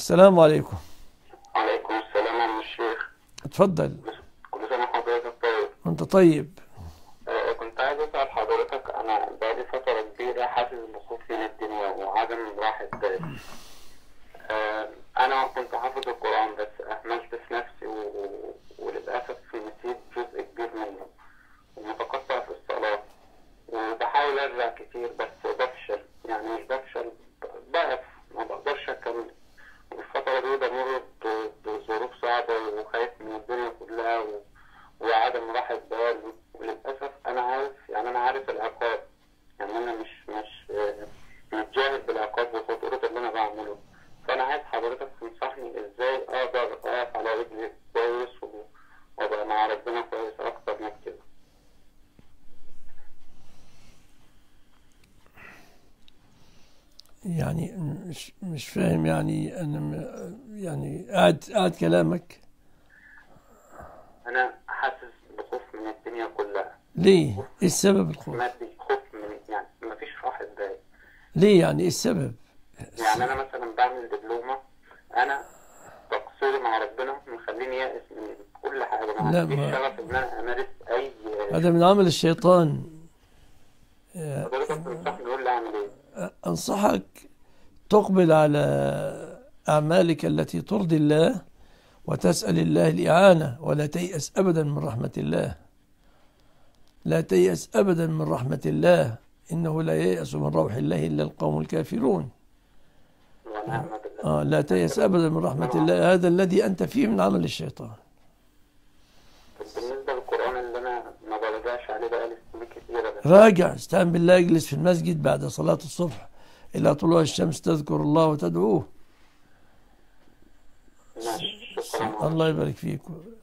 السلام عليكم عليكم السلام يا عم الشيخ اتفضل كل سنة وحضرتك طيب انت طيب آه، كنت عايز أسأل حضرتك أنا بقالي فترة كبيرة حاسس بخوف من الدنيا وعدم راحة بال آه، أنا كنت حافظ القرآن بس أهملت في نفسي و... و- وللأسف نسيت جزء كبير منه ومتقطع في الصلاة وبحاول أرجع كتير بس بفشل يعني مش بفشل ب- بقف ما بقدرش أكمل والفترة دي بمر ب- بظروف صعبة وخايف من الدنيا كلها و... وعدم راحة بال وللأسف أنا عارف يعني أنا عارف العقاب يعني أنا مش مش آه، مش جاهل بالعقاب وخطورة اللي أنا بعمله فأنا عايز حضرتك تنصحني إزاي أقدر أقف على رجلي كويس و- وأبقى مع ربنا كويس أكتر من كده يعني مش مش فاهم يعني انا م- يعني قاعد قاعد كلامك أنا حاسس بخوف من الدنيا كلها ليه؟ ايه السبب الخوف؟ مادي خوف من يعني مفيش راحة بال ليه يعني ايه السبب؟ يعني انا مثلا بعمل دبلومه انا تقصيري مع ربنا مخليني يائس من كل حاجه ما لا، عنديش ما- شغف ان انا امارس اي هذا من عمل الشيطان آه، حضرتك تنصحني قول لي اعمل ايه أنصحك تقبل على أعمالك التي ترضي الله وتسأل الله الإعانة ولا تيأس أبدا من رحمة الله لا تيأس أبدا من رحمة الله إنه لا ييأس من روح الله إلا القوم الكافرون ونعم بالله آه لا تيأس أبدا من رحمة الله هذا الذي أنت فيه من عمل الشيطان طب بالنسبه للقران اللي انا ما برجعش عليه بقالي سنين كتيره بس راجع استعن بالله اجلس في المسجد بعد صلاة الصبح إلى طلوع الشمس تذكر الله وتدعوه ماشي شكرا الله يبارك فيك